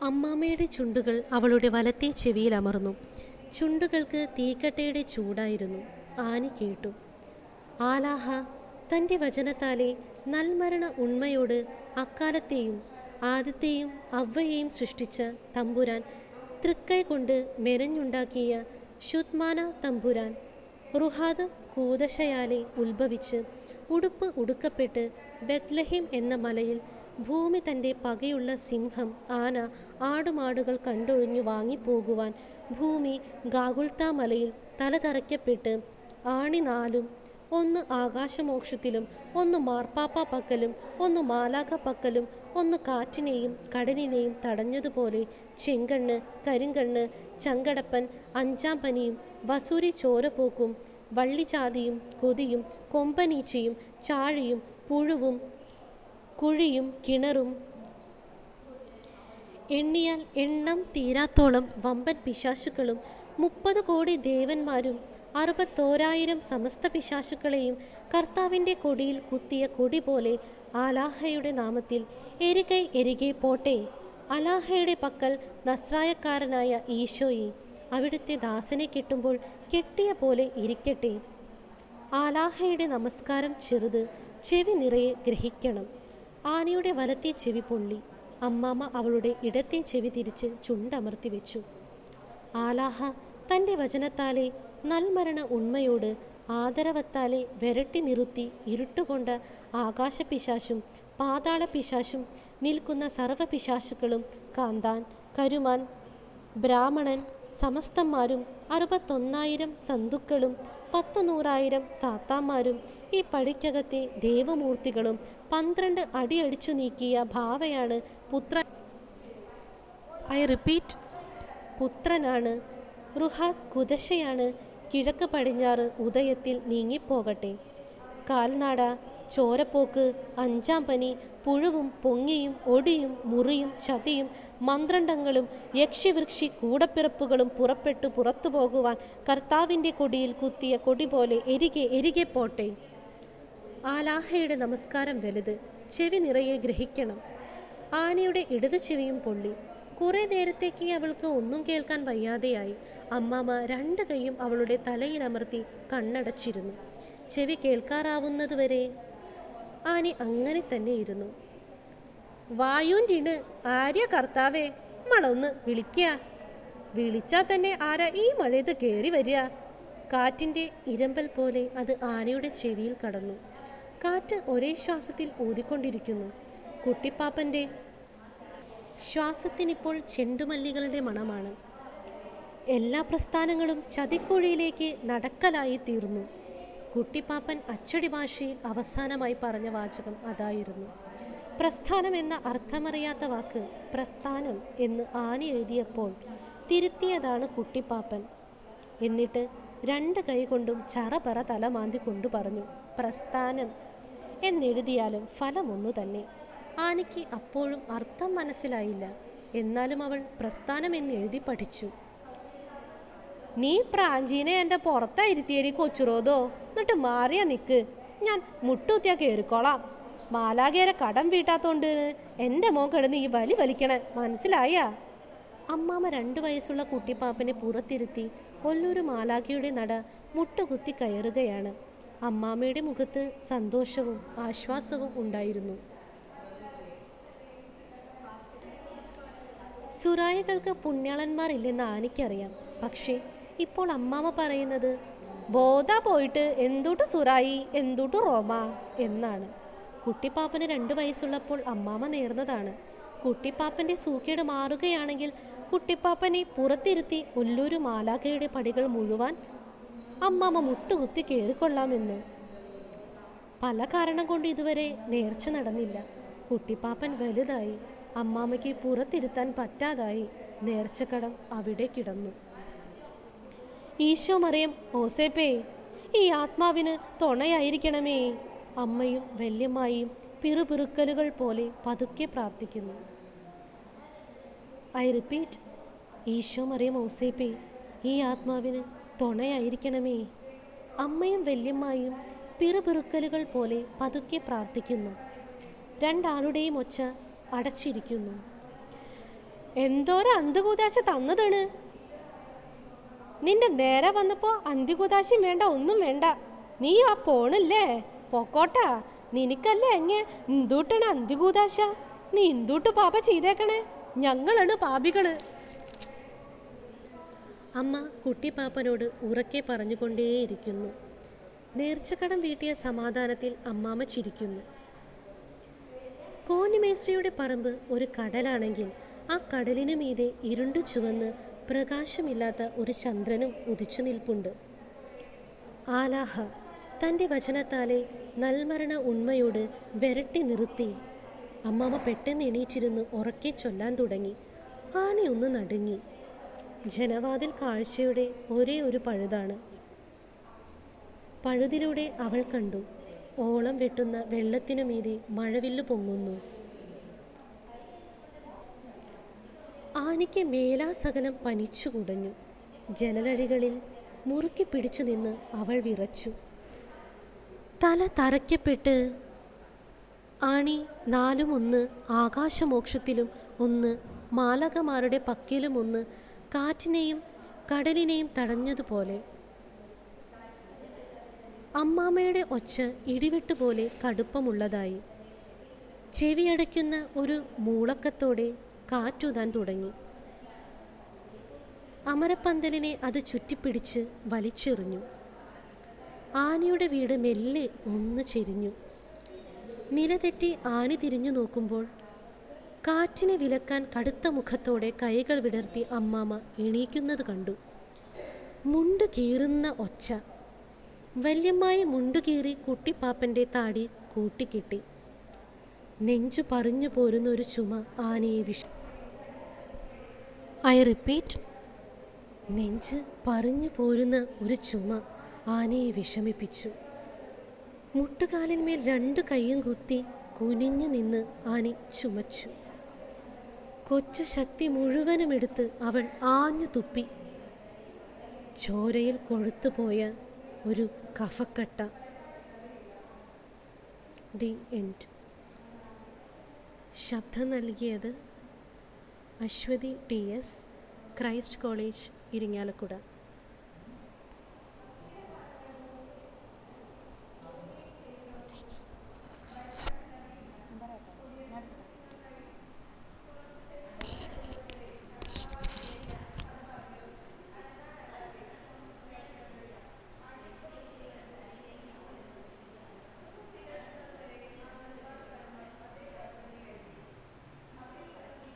അമ്മാമ്മയുടെ ചുണ്ടുകൾ അവളുടെ വലത്തെ ചെവിയിൽ അമർന്നു ചുണ്ടുകൾക്ക് തീക്കട്ടയുടെ ചൂടായിരുന്നു ആനി കേട്ടു ആലാഹ തൻ്റെ വചനത്താലെ നൽമരണ ഉണ്മയോട് അക്കാലത്തെയും ആദ്യത്തെയും അവയെയും സൃഷ്ടിച്ച തമ്പുരാൻ തൃക്കൈ കൊണ്ട് മെനഞ്ഞുണ്ടാക്കിയ ശുദ്മാന തമ്പുരാൻ റുഹാദ് കൂദശയാലെ ഉത്ഭവിച്ച് ഉടുപ്പ് ഉടുക്കപ്പെട്ട് ബത്ലഹിം എന്ന മലയിൽ ഭൂമി തൻ്റെ പകയുള്ള സിംഹം ആന ആടുമാടുകൾ കണ്ടൊഴിഞ്ഞു വാങ്ങിപ്പോകുവാൻ ഭൂമി ഗാഗുൽത്ത മലയിൽ തലതറയ്ക്കപ്പെട്ട് ആണി നാലും ഒന്ന് ആകാശമോക്ഷത്തിലും ഒന്ന് മാർപ്പാപ്പ പക്കലും ഒന്ന് മാലാക പക്കലും ഒന്ന് കാറ്റിനെയും കടലിനെയും തടഞ്ഞതുപോലെ ചെങ്കണ്ണ് കരിങ്കണ്ണ് ചങ്കടപ്പൻ അഞ്ചാം പനിയും വസൂരി ചോരപ്പോക്കും വള്ളിചാതിയും കൊതിയും കൊമ്പനീച്ചയും ചാഴിയും പുഴുവും കുഴിയും കിണറും എണ്ണിയാൽ എണ്ണം തീരാത്തോളം വമ്പൻ പിശാശുക്കളും മുപ്പത് കോടി ദേവന്മാരും അറുപത്തോരായിരം സമസ്ത പിശാശുക്കളെയും കർത്താവിൻ്റെ കൊടിയിൽ കുത്തിയ കൊടി പോലെ ആലാഹയുടെ നാമത്തിൽ എരികൈ എരികെ പോട്ടെ അലാഹയുടെ പക്കൽ നസ്രായക്കാരനായ ഈശോയെ അവിടുത്തെ ദാസനെ കെട്ടുമ്പോൾ കെട്ടിയ പോലെ ഇരിക്കട്ടെ ആലാഹയുടെ നമസ്കാരം ചെറുത് ചെവി നിറയെ ഗ്രഹിക്കണം ആനയുടെ വലത്തെ ചെവി പൊള്ളി അമ്മാമ്മ അവളുടെ ഇടത്തെ ചെവി തിരിച്ച് ചുണ്ടമർത്തി വെച്ചു ആലാഹ തൻ്റെ വചനത്താലെ നൽമരണ ഉണ്മയോട് ആദരവത്താലെ വിരട്ടി നിറുത്തി ഇരുട്ടുകൊണ്ട ആകാശപിശാശും പാതാള പിശാശും നിൽക്കുന്ന സർവപിശാശുക്കളും കാന്താൻ കരുമാൻ ബ്രാഹ്മണൻ സമസ്തന്മാരും അറുപത്തൊന്നായിരം സന്തുക്കളും പത്തു നൂറായിരം സാത്താന്മാരും ഈ പടിക്കകത്തെ ദേവമൂർത്തികളും പന്ത്രണ്ട് അടിയടിച്ചു നീക്കിയ ഭാവയാണ് പുത്ര ഐ റിപ്പീറ്റ് പുത്രനാണ് റുഹാദ് കുദശയാണ് കിഴക്ക് പടിഞ്ഞാറ് ഉദയത്തിൽ നീങ്ങിപ്പോകട്ടെ കാൽനാട ചോരപ്പോക്ക് അഞ്ചാം പനി പുഴുവും പൊങ്ങിയും ഒടിയും മുറിയും ചതിയും മന്ത്രണ്ടങ്ങളും യക്ഷിവൃക്ഷി കൂടപ്പിറപ്പുകളും പുറപ്പെട്ടു പുറത്തു പോകുവാൻ കർത്താവിൻ്റെ കൊടിയിൽ കുത്തിയ കൊടി പോലെ എരികെ എരികെ പോട്ടെ ആലാഹയുടെ നമസ്കാരം വലുത് ചെവി നിറയെ ഗ്രഹിക്കണം ആനയുടെ ഇടതു ചെവിയും പൊള്ളി കുറെ നേരത്തേക്ക് അവൾക്ക് ഒന്നും കേൾക്കാൻ വയ്യാതെയായി അമ്മാമ്മ രണ്ട് കൈയും അവളുടെ തലയിലമർത്തി കണ്ണടച്ചിരുന്നു ചെവി കേൾക്കാറാവുന്നതുവരെ ആനി അങ്ങനെ തന്നെ ഇരുന്നു വായുൻ്റിണ് ആര്യ കർത്താവേ മളൊന്ന് വിളിക്കുക വിളിച്ചാൽ തന്നെ ആരാ ഈ മഴയത്ത് കയറി വരിക കാറ്റിൻ്റെ ഇരമ്പൽ പോലെ അത് ആനയുടെ ചെവിയിൽ കടന്നു കാറ്റ് ഒരേ ശ്വാസത്തിൽ ഊതിക്കൊണ്ടിരിക്കുന്നു കുട്ടിപ്പാപ്പൻ്റെ ശ്വാസത്തിനിപ്പോൾ ചെണ്ടുമല്ലികളുടെ മണമാണ് എല്ലാ പ്രസ്ഥാനങ്ങളും ചതിക്കുഴിയിലേക്ക് നടക്കലായി തീർന്നു കുട്ടിപ്പാപ്പൻ അച്ചടി ഭാഷയിൽ അവസാനമായി പറഞ്ഞ വാചകം അതായിരുന്നു പ്രസ്ഥാനം എന്ന അർത്ഥമറിയാത്ത വാക്ക് പ്രസ്ഥാനം എന്ന് ആനി എഴുതിയപ്പോൾ തിരുത്തിയതാണ് കുട്ടിപ്പാപ്പൻ എന്നിട്ട് രണ്ട് കൈകൊണ്ടും ചറപറ തലമാന്തി കൊണ്ടു പറഞ്ഞു പ്രസ്ഥാനം എന്നെഴുതിയാലും ഫലമൊന്നു തന്നെ ആനയ്ക്ക് അപ്പോഴും അർത്ഥം മനസ്സിലായില്ല എന്നാലും അവൾ പ്രസ്ഥാനം എന്ന് എഴുതി പഠിച്ചു നീ പ്രാഞ്ചീനെ എൻ്റെ പുറത്തായിരുത്തിയടി കൊച്ചുറോതോ എന്നിട്ട് മാറിയ നിക്ക് ഞാൻ മുട്ടുത്തിയാ കയറിക്കോളാം മാലാകേരെ കടം വീട്ടാത്തോണ്ട് എൻ്റെ മോൻ കിടന്ന് ഈ വലി വലിക്കണേ മനസ്സിലായാ അമ്മാമ്മ രണ്ടു വയസ്സുള്ള കുട്ടിപ്പാപ്പനെ പുറത്തിരുത്തി ഒല്ലൂരു മാലാഖയുടെ നട മുട്ടുകുത്തി കയറുകയാണ് അമ്മാമ്മയുടെ മുഖത്ത് സന്തോഷവും ആശ്വാസവും ഉണ്ടായിരുന്നു സുറായികൾക്ക് പുണ്യാളന്മാർ ഇല്ലെന്ന് ആനിക്കറിയാം പക്ഷേ ഇപ്പോൾ അമ്മാമ്മ പറയുന്നത് ബോധ പോയിട്ട് എന്തുട്ട് സുറായി എന്തുട്ട് റോമ എന്നാണ് കുട്ടിപ്പാപ്പന് രണ്ട് വയസ്സുള്ളപ്പോൾ അമ്മാമ്മ നേർന്നതാണ് കുട്ടിപ്പാപ്പൻ്റെ സൂക്കേട് മാറുകയാണെങ്കിൽ കുട്ടിപ്പാപ്പനെ പുറത്തിരുത്തി ഒല്ലൂരു മാലാഖയുടെ പടികൾ മുഴുവാൻ അമ്മാമ്മ മുട്ടുകുത്തി കയറിക്കൊള്ളാമെന്ന് പല കാരണം കൊണ്ട് ഇതുവരെ നേർച്ച നടന്നില്ല കുട്ടിപ്പാപ്പൻ വലുതായി അമ്മാമ്മയ്ക്ക് പുറത്തിരുത്താൻ പറ്റാതായി നേർച്ചക്കടം അവിടെ കിടന്നു ഈശോ മറിയം ഓസേപ്പേ ഈ ആത്മാവിന് തുണയായിരിക്കണമേ അമ്മയും വല്യമ്മായും പിറുപിറുക്കലുകൾ പോലെ പതുക്കെ പ്രാർത്ഥിക്കുന്നു ഐ റിപ്പീറ്റ് ഈശോ മറിയം ഓസേപ്പേ ഈ ആത്മാവിന് തുണയായിരിക്കണമേ അമ്മയും വല്യമ്മായും പിറുപിറുക്കലുകൾ പോലെ പതുക്കെ പ്രാർത്ഥിക്കുന്നു രണ്ടാളുടെയും ഒച്ച അടച്ചിരിക്കുന്നു എന്തോരം അന്തുകൂതാശ തന്നതാണ് നിന്റെ നേരെ വന്നപ്പോ അന്തികൂതാശയും വേണ്ട ഒന്നും വേണ്ട നീ ആ പോണില്ലേ പൊക്കോട്ടാ നിനക്കല്ലേ എങ്ങെ എന്തൂട്ടാണ് അന്തികൂതാശ നീ എന്തൂട്ട് പാപ ചെയ്തേക്കണേ ഞങ്ങളാണ് പാപികള് അമ്മ കുട്ടിപ്പാപ്പനോട് ഉറക്കെ പറഞ്ഞുകൊണ്ടേയിരിക്കുന്നു നേർച്ചക്കടം വീട്ടിയ സമാധാനത്തിൽ അമ്മാമ്മ ചിരിക്കുന്നു കോന്നിമേശ്രിയുടെ പറമ്പ് ഒരു കടലാണെങ്കിൽ ആ കടലിനു മീതെ ഇരുണ്ടു ചുവന്ന് പ്രകാശമില്ലാത്ത ഒരു ചന്ദ്രനും ഉദിച്ചു നിൽപ്പുണ്ട് ആലാഹ തൻ്റെ വചനത്താലെ നൽമരണ ഉണ്മയോട് വിരട്ടി നിർത്തി അമ്മാമ്മ പെട്ടെന്ന് എണീറ്റിരുന്ന് ഉറക്കെ ചൊല്ലാൻ തുടങ്ങി ആനയൊന്ന് നടുങ്ങി ജനവാതിൽ കാഴ്ചയുടെ ഒരേ ഒരു പഴുതാണ് പഴുതിലൂടെ അവൾ കണ്ടു ഓളം വെട്ടുന്ന വെള്ളത്തിനു മീതെ മഴവില്ലു പൊങ്ങുന്നു ആനയ്ക്ക് മേലാസകലം പനിച്ചു കുടഞ്ഞു ജനലഴികളിൽ മുറുക്കി പിടിച്ചു നിന്ന് അവൾ വിറച്ചു തല തറയ്ക്കപ്പെട്ട് ആണി നാലും ഒന്ന് ആകാശമോക്ഷത്തിലും ഒന്ന് മാലകമാരുടെ പക്കിലും ഒന്ന് കാറ്റിനെയും കടലിനെയും തടഞ്ഞതുപോലെ അമ്മാമ്മയുടെ ഒച്ച ഇടിവെട്ടുപോലെ കടുപ്പമുള്ളതായി ചെവിയടയ്ക്കുന്ന ഒരു മൂളക്കത്തോടെ കാറ്റുതാൻ തുടങ്ങി അമരപ്പന്തലിനെ അത് ചുറ്റിപ്പിടിച്ച് വലിച്ചെറിഞ്ഞു ആനയുടെ വീട് മെല്ലെ ഒന്ന് ചെരിഞ്ഞു നിലതെറ്റി ആണി തിരിഞ്ഞു നോക്കുമ്പോൾ കാറ്റിനെ വിലക്കാൻ കടുത്ത മുഖത്തോടെ കൈകൾ വിടർത്തി അമ്മാമ്മ എണീക്കുന്നത് കണ്ടു മുണ്ട് കീറുന്ന ഒച്ച വല്യമ്മായി മുണ്ടുകീറി കുട്ടിപ്പാപ്പൻ്റെ താടി കൂട്ടിക്കിട്ടി നെഞ്ചു പറഞ്ഞു പോരുന്ന ഒരു ചുമ ആനയെ വിഷ ഐ റിപ്പീറ്റ് നെഞ്ച് പറഞ്ഞു പോരുന്ന ഒരു ചുമ ആനയെ വിഷമിപ്പിച്ചു മുട്ടുകാലിന്മേൽ രണ്ട് കൈയും കുത്തി കുനിഞ്ഞു നിന്ന് ആനി ചുമച്ചു കൊച്ചു ശക്തി മുഴുവനും എടുത്ത് അവൾ ആഞ്ഞു തുപ്പി ചോരയിൽ കൊഴുത്തുപോയ ഒരു കഫക്കട്ട ദി എൻഡ് ശബ്ദം നൽകിയത് Aswathy T S Christ college Irinjalakuda